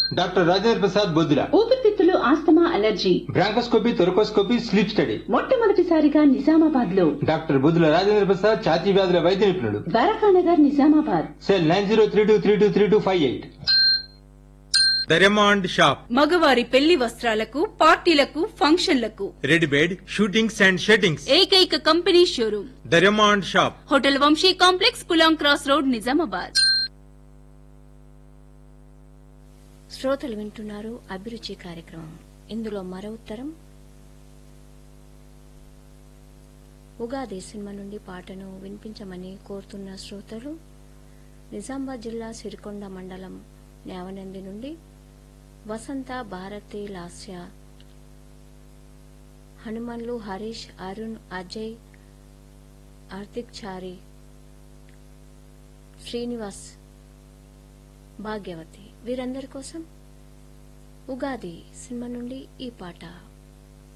doctor Rajendra Prasad Boddula ఊపిరితిత్తులు asthma allergy bronchoscopy thoracoscopy sleep study మొట్టమొదటిసారిగా నిజామాబాద్ లో డాక్టర్ బొద్దుల రాజేంద్ర ప్రసాద్ ఛాతీ వ్యాధుల వైద్య నిపుణుడు Dwarakanagar Nizamabad cell nine zero three two three two three two five eight the Raymond shop మగవారి పెళ్లి వస్త్రాలకు పార్టీలకు ఫంక్షన్లకు రెడ్ బెడ్ షూటింగ్స్ అండ్ షెట్టింగ్స్ ఏకైక company showroom the Raymond shop hotel Vamsi complex కులాం క్రాస్ రోడ్ నిజామాబాద్ శ్రోతలు వింటున్నారు అభిరుచి కార్యక్రమం ఇందులో మరో ఉత్తరం ఉగాది సినిమా నుండి పాటను వినిపించమని కోరుతున్న శ్రోతలు నిజామాబాద్ జిల్లా సిరికొండ మండలం నేవనంది నుండి వసంత భారతి లాస్య హనుమన్లు హరీష్ అరుణ్ అజయ్ హార్దిక్ చారి శ్రీనివాస్ భాగ్యవతి వీరందరి కోసం ఉగాది సినిమా నుండి ఈ పాట